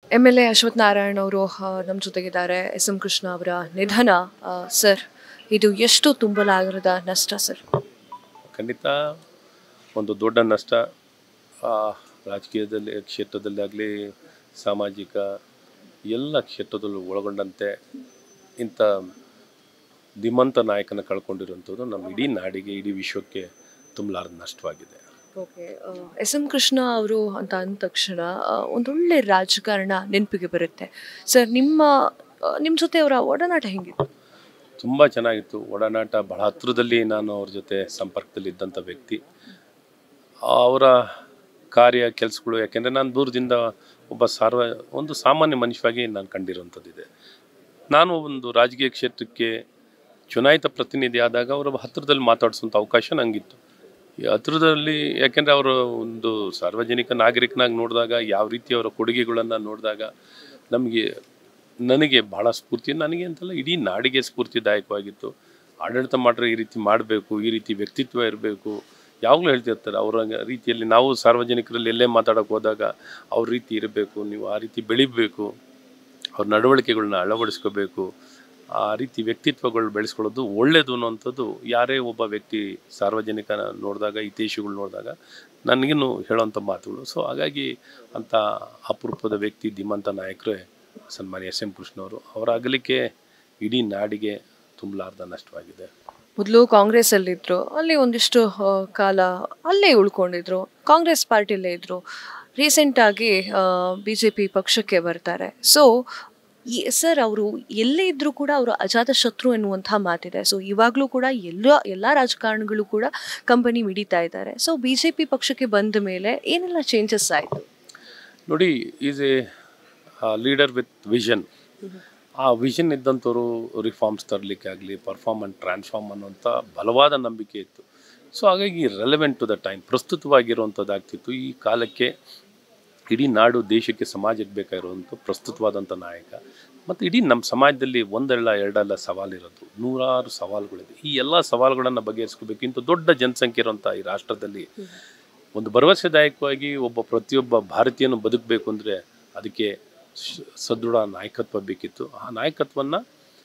M L A Ashwath Narayan ಅವರು ನಮ್ಮ ಜೊತೆಗಿದ್ದಾರೆ ಎಸ್ ಎಂ ಕೃಷ್ಣ ಅವರ ನಿಧನ ಆ, ಸರ್ ಇದು ಎಷ್ಟು ತುಂಬಲಾಗದ ನಷ್ಟ ಸರ್ ಖಂಡಿತ ಒಂದು ದೊಡ್ಡ ನಷ್ಟ ಆ, ರಾಜಕೀಯದಲ್ಲಿ ಕ್ಷೇತ್ರದಲ್ಲಾಗಲಿ ಸಾಮಾಜಿಕ ಎಲ್ಲ ಕ್ಷೇತ್ರದಲ್ಲೂ ಒಳಗೊಂಡಂತೆ ಇಂಥ ಧೀಮಂತ ನಾಯಕನ ಕಳ್ಕೊಂಡಿರುವಂಥದ್ದು ನಮ್ಮ ಇಡೀ ನಾಡಿಗೆ ಇಡೀ ವಿಶ್ವಕ್ಕೆ ತುಂಬಲಾರದ ನಷ್ಟವಾಗಿದೆ ಓಕೆ ಎಸ್ ಎಂ ಕೃಷ್ಣ ಅವರು ಅಂತ ಅಂದ ತಕ್ಷಣ ಆ, ಒಂದೊಳ್ಳೆ ರಾಜಕಾರಣ ನೆನಪಿಗೆ ಬರುತ್ತೆ ಸರ್ ನಿಮ್ಮ ಆ, ನಿಮ್ಮ ಜೊತೆ ಅವರ ಒಡನಾಟ ಹೆಂಗಿತ್ತು ತುಂಬ ಚೆನ್ನಾಗಿತ್ತು ಒಡನಾಟ ಬಹಳ ಹತ್ರದಲ್ಲಿ ನಾನು ಅವ್ರ ಜೊತೆ ಸಂಪರ್ಕದಲ್ಲಿ ಇದ್ದಂಥ ವ್ಯಕ್ತಿ ಅವರ ಕಾರ್ಯ ಕೆಲಸಗಳು ಯಾಕೆಂದರೆ ನಾನು ದೂರದಿಂದ ಒಬ್ಬ ಸಾರ್ವ ಒಂದು ಸಾಮಾನ್ಯ ಮನುಷ್ಯವಾಗಿ ನಾನು ಕಂಡಿರುವಂಥದ್ದಿದೆ ನಾನು ಒಂದು ರಾಜಕೀಯ ಕ್ಷೇತ್ರಕ್ಕೆ ಚುನಾಯಿತ ಪ್ರತಿನಿಧಿ ಆದಾಗ ಅವರ ಹತ್ತಿರದಲ್ಲಿ ಮಾತಾಡಿಸುವಂಥ ಅವಕಾಶ ನನಗಿತ್ತು ಈ ಹತ್ತಿರದಲ್ಲಿ ಯಾಕೆಂದರೆ ಅವರು ಒಂದು ಸಾರ್ವಜನಿಕ ನಾಗರಿಕನಾಗಿ ನೋಡಿದಾಗ ಯಾವ ರೀತಿ ಅವರ ಕೊಡುಗೆಗಳನ್ನು ನೋಡಿದಾಗ ನಮಗೆ ನನಗೆ ಬಹಳ ಸ್ಫೂರ್ತಿ ನನಗೆ ಅಂತಲ್ಲ ಇಡೀ ನಾಡಿಗೆ ಸ್ಫೂರ್ತಿದಾಯಕವಾಗಿತ್ತು ಆಡಳಿತ ಮಾಡ್ರೆ ಈ ರೀತಿ ಮಾಡಬೇಕು ಈ ರೀತಿ ವ್ಯಕ್ತಿತ್ವ ಇರಬೇಕು ಯಾವಾಗಲೂ ಹೇಳ್ತಿರ್ತಾರೆ ಅವರ ರೀತಿಯಲ್ಲಿ ನಾವು ಸಾರ್ವಜನಿಕರಲ್ಲಿ ಎಲ್ಲೇ ಮಾತಾಡೋಕೆ ಹೋದಾಗ ಅವ್ರ ರೀತಿ ಇರಬೇಕು ನೀವು ಆ ರೀತಿ ಬೆಳಿಬೇಕು ಅವ್ರ ನಡವಳಿಕೆಗಳನ್ನ ಅಳವಡಿಸ್ಕೋಬೇಕು ಆ ರೀತಿ ವ್ಯಕ್ತಿತ್ವಗಳು ಬೆಳೆಸ್ಕೊಳ್ಳೋದು ಒಳ್ಳೆಯದು ಅನ್ನೋವಂಥದ್ದು ಯಾರೇ ಒಬ್ಬ ವ್ಯಕ್ತಿ ಸಾರ್ವಜನಿಕನ ನೋಡಿದಾಗ ಹಿತೈಷಿಗಳು ನೋಡಿದಾಗ ನನಗೇನು ಹೇಳೋವಂಥ ಮಾತುಗಳು ಸೊ ಹಾಗಾಗಿ ಅಂಥ ಅಪರೂಪದ ವ್ಯಕ್ತಿ ಧೀಮಂತ ನಾಯಕರೇ ಸನ್ಮಾನ್ಯ ಎಸ್ ಎಂ ಕೃಷ್ಣವರು ಅವರ ಅಗಲಿಕೆ ಇಡೀ ನಾಡಿಗೆ ತುಂಬಲಾರ್ದ ನಷ್ಟವಾಗಿದೆ ಮೊದಲು ಕಾಂಗ್ರೆಸ್ಸಲ್ಲಿದ್ದರು ಅಲ್ಲಿ ಒಂದಿಷ್ಟು ಆ, ಕಾಲ ಅಲ್ಲೇ ಉಳ್ಕೊಂಡಿದ್ರು ಕಾಂಗ್ರೆಸ್ ಪಾರ್ಟಿಯಲ್ಲೇ ಇದ್ದರು ರೀಸೆಂಟಾಗಿ ಬಿ ಜೆ ಪಿ ಪಕ್ಷಕ್ಕೆ ಬರ್ತಾರೆ ಸೊ ಈ ಸರ್ ಅವರು ಎಲ್ಲೇ ಇದ್ದರೂ ಕೂಡ ಅವರು ಅಜಾತ ಶತ್ರು ಎನ್ನುವಂಥ ಮಾತಿದೆ ಸೊ ಇವಾಗಲೂ ಕೂಡ ಎಲ್ಲ ಎಲ್ಲ ರಾಜಕಾರಣಿಗಳು ಕೂಡ ಕಂಪನಿ ಮಿಡಿತಾ ಇದ್ದಾರೆ ಸೊ ಬಿ ಜೆ ಪಿ ಪಕ್ಷಕ್ಕೆ ಬಂದ ಮೇಲೆ ಏನೆಲ್ಲ ಚೇಂಜಸ್ ಆಯಿತು ನೋಡಿ is a leader with vision ಆ ವಿಷನ್ ಇದ್ದಂಥವ್ರು ರಿಫಾರ್ಮ್ಸ್ ತರಲಿಕ್ಕೆ ಆಗಲಿ ಪರ್ಫಾರ್ಮ್ ಆ್ಯಂಡ್ ಟ್ರಾನ್ಸ್ಫಾರ್ಮ್ ಅನ್ನೋಂಥ ಬಲವಾದ ನಂಬಿಕೆ ಇತ್ತು ಸೊ ಹಾಗಾಗಿ ರೆಲೆವೆಂಟ್ ಟು ದ ಟೈಮ್ ಪ್ರಸ್ತುತವಾಗಿರುವಂಥದ್ದಾಗ್ತಿತ್ತು ಈ ಕಾಲಕ್ಕೆ ಇಡೀ ನಾಡು ದೇಶಕ್ಕೆ ಸಮಾಜಕ್ಕೆ ಬೇಕಾಗಿರುವಂಥ ಪ್ರಸ್ತುತವಾದಂಥ ನಾಯಕ ಮತ್ತು ಇಡೀ ನಮ್ಮ ಸಮಾಜದಲ್ಲಿ ಒಂದಲ್ಲ ಎರಡಲ್ಲ ಸವಾಲಿರೋದು ನೂರಾರು ಸವಾಲುಗಳಿದೆ ಈ ಎಲ್ಲ ಸವಾಲುಗಳನ್ನು ಬಗೆಹರಿಸ್ಕೋಬೇಕು ಇಂಥ ದೊಡ್ಡ ಜನಸಂಖ್ಯೆ ಇರುವಂಥ ಈ ರಾಷ್ಟ್ರದಲ್ಲಿ ಒಂದು ಭರವಸೆದಾಯಕವಾಗಿ ಒಬ್ಬ ಪ್ರತಿಯೊಬ್ಬ ಭಾರತೀಯನು ಬದುಕಬೇಕು ಅಂದರೆ ಅದಕ್ಕೆ ಶ- ಸದೃಢ ನಾಯಕತ್ವ ಬೇಕಿತ್ತು ಆ ನಾಯಕತ್ವವನ್ನು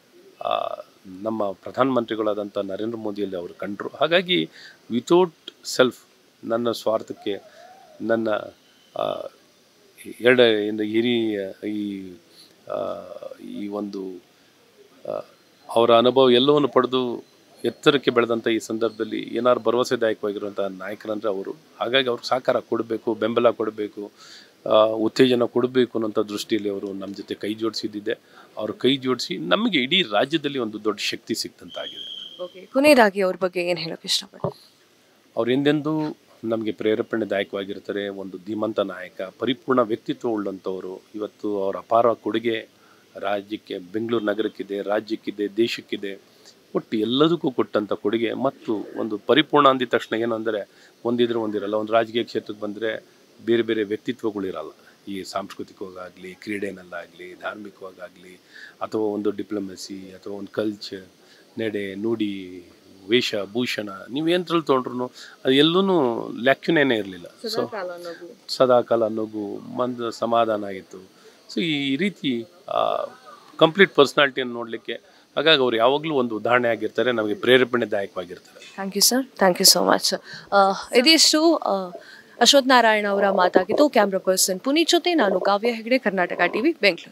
ನಮ್ಮ ಪ್ರಧಾನಮಂತ್ರಿಗಳಾದಂಥ ನರೇಂದ್ರ ಮೋದಿಯಲ್ಲಿ ಅವರು ಕಂಡರು ಹಾಗಾಗಿ ವಿತೌಟ್ ಸೆಲ್ಫ್ ನನ್ನ ಸ್ವಾರ್ಥಕ್ಕೆ ನನ್ನ ಆ, ಎರಡು ಏನು ಹಿರಿಯ ಈ ಆ, ಈ ಒಂದು ಆ, ಅವರ ಅನುಭವ ಎಲ್ಲವನ್ನು ಪಡೆದು ಎತ್ತರಕ್ಕೆ ಬೆಳೆದಂಥ ಈ ಸಂದರ್ಭದಲ್ಲಿ ಏನಾದ್ರು ಭರವಸೆದಾಯಕವಾಗಿರುವಂಥ ನಾಯಕರಂದರೆ ಅವರು ಹಾಗಾಗಿ ಅವ್ರಿಗೆ ಸಹಕಾರ ಕೊಡಬೇಕು ಬೆಂಬಲ ಕೊಡಬೇಕು ಆ, ಉತ್ತೇಜನ ಕೊಡಬೇಕು ಅನ್ನೋಂಥ ದೃಷ್ಟಿಯಲ್ಲಿ ಅವರು ನಮ್ಮ ಜೊತೆ ಕೈ ಜೋಡಿಸಿದ್ದಿದೆ ಅವರು ಕೈ ಜೋಡಿಸಿ ನಮಗೆ ಇಡೀ ರಾಜ್ಯದಲ್ಲಿ ಒಂದು ದೊಡ್ಡ ಶಕ್ತಿ ಸಿಕ್ತಂತಾಗಿದೆ ಓಕೆ ಕೊನೆಯದಾಗಿ ಅವ್ರ ಬಗ್ಗೆ ಏನು ಹೇಳೋಕ್ಕೆ ಇಷ್ಟಪಡ್ತೀನಿ ಅವ್ರು ಎಂದೆಂದೂ ನಮಗೆ ಪ್ರೇರೇಪಣೆದಾಯಕವಾಗಿರ್ತಾರೆ ಒಂದು ಧೀಮಂತ ನಾಯಕ ಪರಿಪೂರ್ಣ ವ್ಯಕ್ತಿತ್ವ ಉಳ್ಳಂಥವರು ಇವತ್ತು ಅವರ ಅಪಾರ ಕೊಡುಗೆ ರಾಜ್ಯಕ್ಕೆ ಬೆಂಗಳೂರು ನಗರಕ್ಕಿದೆ ರಾಜ್ಯಕ್ಕಿದೆ ದೇಶಕ್ಕಿದೆ ಒಟ್ಟು ಎಲ್ಲದಕ್ಕೂ ಕೊಟ್ಟಂಥ ಕೊಡುಗೆ ಮತ್ತು ಒಂದು ಪರಿಪೂರ್ಣ ಅಂದಿದ ತಕ್ಷಣ ಏನಂದರೆ ಒಂದಿದ್ರೆ ಒಂದಿರಲ್ಲ ಒಂದು ರಾಜಕೀಯ ಕ್ಷೇತ್ರಕ್ಕೆ ಬಂದರೆ ಬೇರೆ ಬೇರೆ ವ್ಯಕ್ತಿತ್ವಗಳಿರಲ್ಲ ಈ ಸಾಂಸ್ಕೃತಿಕವಾಗಲಿ ಕ್ರೀಡೆನಲ್ಲಾಗಲಿ ಧಾರ್ಮಿಕವಾಗಲಿ ಅಥವಾ ಒಂದು ಡಿಪ್ಲೊಮೆಸಿ ಅಥವಾ ಒಂದು ಕಲ್ಚರ್ ನಡೆ ನುಡಿ ವೇಷ ಭೂಷಣ ನೀವೇಂದ್ರಲ್ಲಿ ತೊಗೊಂಡ್ರು ಅದು ಎಲ್ಲೂ ಲ್ಯಾಕ್ಯುನೇನೇ ಇರಲಿಲ್ಲ ಸೊ ಸದಾಕಾಲ ನಗು ಮಂದ ಸಮಾಧಾನ ಆಗಿತ್ತು ಸೊ ಈ ರೀತಿ ಕಂಪ್ಲೀಟ್ ಪರ್ಸ್ನಾಲಿಟಿಯನ್ನು ನೋಡಲಿಕ್ಕೆ ಹಾಗಾಗಿ ಅವ್ರು ಯಾವಾಗಲೂ ಒಂದು ಉದಾಹರಣೆ ಆಗಿರ್ತಾರೆ ನಮಗೆ ಪ್ರೇರೇಪಣೆದಾಯಕವಾಗಿರ್ತಾರೆ thank you sir thank you so much ಇದಿಷ್ಟು ಆ, ಅಶ್ವಥ್ ನಾರಾಯಣ ಅವರ ಮಾತಾಗಿತ್ತು ಕ್ಯಾಮ್ರಾ ಪರ್ಸನ್ ಪುನೀತ್ ಜೊತೆ ನಾನು ಕಾವ್ಯ ಹೆಗಡೆ ಕರ್ನಾಟಕ ಟಿವಿ ಬೆಂಗಳೂರು